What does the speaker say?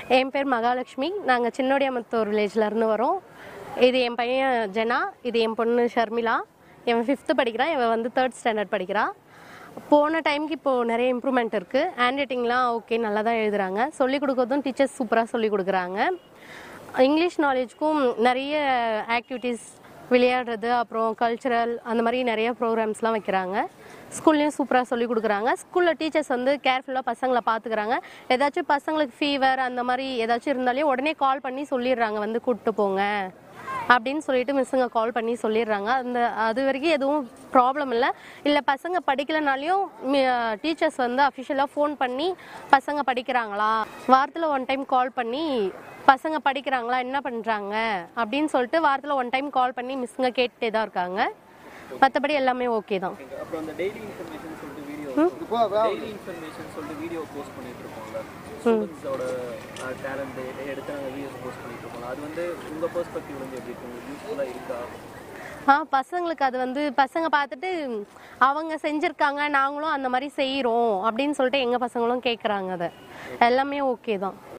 என் பேர் மகாலட்சுமி நாங்கள் சின்னோடியாமத்தூர் வில்லேஜ்லேருந்து வரோம் இது என் பையன் ஜெனா இது என் பொண்ணு ஷர்மிளா இவன் ஃபிஃப்த்து படிக்கிறான் இவன் வந்து தேர்ட் ஸ்டாண்டர்ட் படிக்கிறான் போன டைம்க்கு இப்போது நிறைய இம்ப்ரூவ்மெண்ட் இருக்குது ஹேண்ட் ரைட்டிங்லாம் ஓகே நல்லா தான் எழுதுறாங்க சொல்லிக் கொடுக்கறதும் டீச்சர்ஸ் சூப்பராக சொல்லிக் கொடுக்குறாங்க இங்கிலீஷ் நாலேஜ்க்கும் நிறைய ஆக்டிவிட்டீஸ் விளையாடுறது அப்புறம் கல்ச்சுரல் அந்த மாதிரி நிறைய ப்ரோக்ராம்ஸ்லாம் வைக்கிறாங்க ஸ்கூல்லையும் சூப்பராக சொல்லி கொடுக்குறாங்க ஸ்கூலில் டீச்சர்ஸ் வந்து கேர்ஃபுல்லாக பசங்களை பார்த்துக்கிறாங்க ஏதாச்சும் பசங்களுக்கு ஃபீவர் அந்த மாதிரி ஏதாச்சும் இருந்தாலே உடனே கால் பண்ணி சொல்லிடுறாங்க வந்து கூப்பிட்டு போங்க அப்படின்னு சொல்லிட்டு மிஸ்ஸுங்க கால் பண்ணி சொல்லிடுறாங்க அந்த அது வரைக்கும் எதுவும் ப்ராப்ளம் இல்லை இல்லை பசங்க படிக்கலைனாலையும் டீச்சர்ஸ் வந்து அஃபிஷியலாக ஃபோன் பண்ணி பசங்க படிக்கிறாங்களா வாரத்தில் ஒன் டைம் கால் பண்ணி பசங்க படிக்கிறாங்களா என்ன பண்ணுறாங்க அப்படின்னு சொல்லிட்டு வாரத்தில் ஒன் டைம் கால் பண்ணி மிஸ்ஸுங்க கேட்டுட்டே தான் இருக்காங்க மற்றபடி எல்லாமே ஓகே தான் அப்புறம் அந்த டெய்லி இன்ஃபர்மேஷன் சொல்லிட்டு வீடியோ டெய்லி இன்ஃபர்மேஷன் சொல்லிட்டு வீடியோ போஸ்ட் பண்ணிட்டு இருக்கோம்ல ஸ்டூடெண்ட்ஸோட டேலண்ட் எடுத்து நாங்கள் வீடியோஸ் போஸ்ட் பண்ணிட்டு இருக்கோம்ல அது வந்து உங்க பெர்ஸ்பெக்டிவ் வந்து எப்படி இருக்கு உங்களுக்கு யூஸ்ஃபுல்லாக இருக்கா ஆ பசங்களுக்கு அது வந்து பசங்க பார்த்துட்டு அவங்க செஞ்சுருக்காங்க நாங்களும் அந்த மாதிரி செய்கிறோம் அப்படின்னு சொல்லிட்டு எங்கள் பசங்களும் கேட்குறாங்க அதை எல்லாமே ஓகே தான்